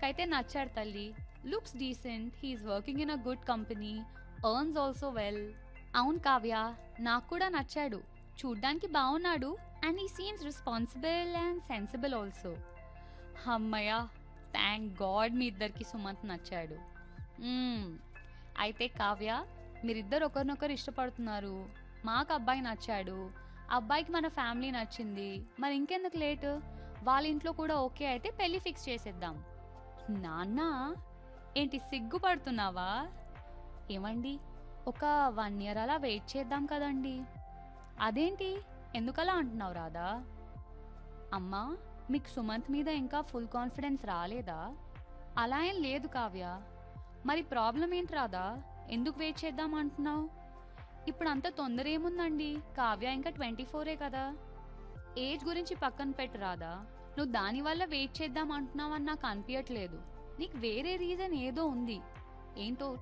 నాకైతే నచ్చాడు తల్లి looks decent he's working in a good company earns also well అవును కావ్య నాకు కూడా నచ్చాడు చూడ్డానికి బాగున్నాడు and he seems responsible and sensible also అమ్మయ్య థ్యాంక్ గాడ్ మీ ఇద్దరికి సుమంత్ నచ్చాడు మ్మ్. అయితే కావ్య మీరిద్దరు ఒకరినొకరు ఇష్టపడుతున్నారు మాకు అబ్బాయి నచ్చాడు అబ్బాయికి మన ఫ్యామిలీ నచ్చింది మరి ఇంకెందుకు లేట్ వాళ్ళ ఇంట్లో కూడా ఓకే అయితే పెళ్లి ఫిక్స్ చేసేద్దాం నాన్న ఏంటి సిగ్గుపడుతున్నావా ఏమండి ఒక వన్ ఇయర్ అలా వెయిట్ చేద్దాం కదండి అదేంటి ఎందుకలా అంటున్నావు రాదా అమ్మా మీకు సుమంత్ మీద ఇంకా ఫుల్ కాన్ఫిడెన్స్ రాలేదా అలా ఏం లేదు కావ్య మరి ప్రాబ్లం ఏంటి రాదా ఎందుకు వెయిట్ చేద్దాం అంటున్నావు ఇప్పుడు అంత తొందర ఏముందండి కావ్య ఇంకా ట్వంటీ ఫోరే కదా ఏజ్ గురించి పక్కన పెట్టు రాదా నువ్వు దానివల్ల వెయిట్ చేద్దాం అంటున్నావని నాకు అనిపించట్లేదు నీకు వేరే రీజన్ ఏదో ఉంది ఏంటో